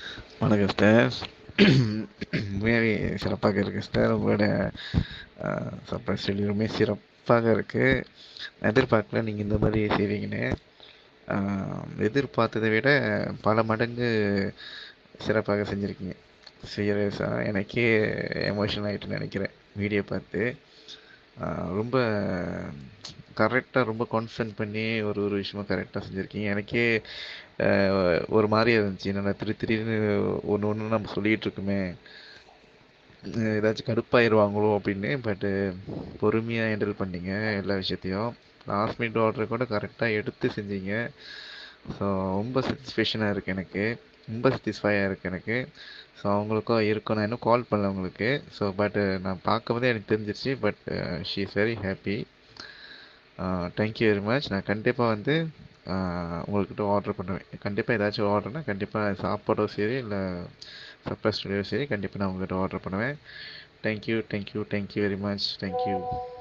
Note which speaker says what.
Speaker 1: வணக்கம் சிஸ்டர் உண்மையாகவே சிறப்பாக இருக்கு சிஸ்டர் உங்களோட சர்ப்ரைஸ் டெலிவரியுமே சிறப்பாக இருக்கு நான் எதிர்பார்க்கல நீங்கள் இந்த மாதிரி செய்வீங்கன்னு ஆஹ், எதிர்பார்த்ததை விட பல மடங்கு சிறப்பாக செஞ்சுருக்கீங்க சீரியஸாக எனக்கே எமோஷனல் ஆகிட்டு நினைக்கிறேன் வீடியோ பார்த்து ஆஹ், ரொம்ப கரெக்டாக ரொம்ப கான்சன்ட் பண்ணி ஒரு ஒரு விஷயமும் கரெக்டாக செஞ்சுருக்கீங்க எனக்கே ஆஹ், ஒரு மாதிரியா இருந்துச்சு என்னடா திரு திடீர்னு ஒன்று ஒன்று நம்ம சொல்லிகிட்டு இருக்குமே அஹ் ஏதாச்சும் கடுப்பாயிருவாங்களோ அப்படின்னு பட்டு பொறுமையாக ஹேண்டில் பண்ணீங்க எல்லா விஷயத்தையும் லாஸ்ட் மினிட் ஆர்டர் கூட கரெக்டாக எடுத்து செஞ்சீங்க ஸோ ரொம்ப சாட்டிஸ்ஃபேக்ஷனாக இருக்குது எனக்கு ரொம்ப சாட்டிஸ்ஃபையாக இருக்குது எனக்கு ஸோ அவங்களுக்கும் இருக்கும் நான் இன்னும் கால் பண்ணல உங்களுக்கு ஸோ பட் நான் பார்க்கும்போதே எனக்கு தெரிஞ்சிருச்சு but she is very happy thank you very much நான் கண்டிப்பாக வந்து ஆஹ் உங்கள்கிட்ட ஆர்டர் பண்ணுவேன் கண்டிப்பாக ஏதாச்சும் ஆர்டர்னா கண்டிப்பாக சாப்பாடோ சரி இல்லை சர்ப்ரைஸ் ஸ்டுடியோ சரி கண்டிப்பாக நான் உங்கள்கிட்ட ஆர்டர் பண்ணுவேன் thank you thank you thank you very much thank you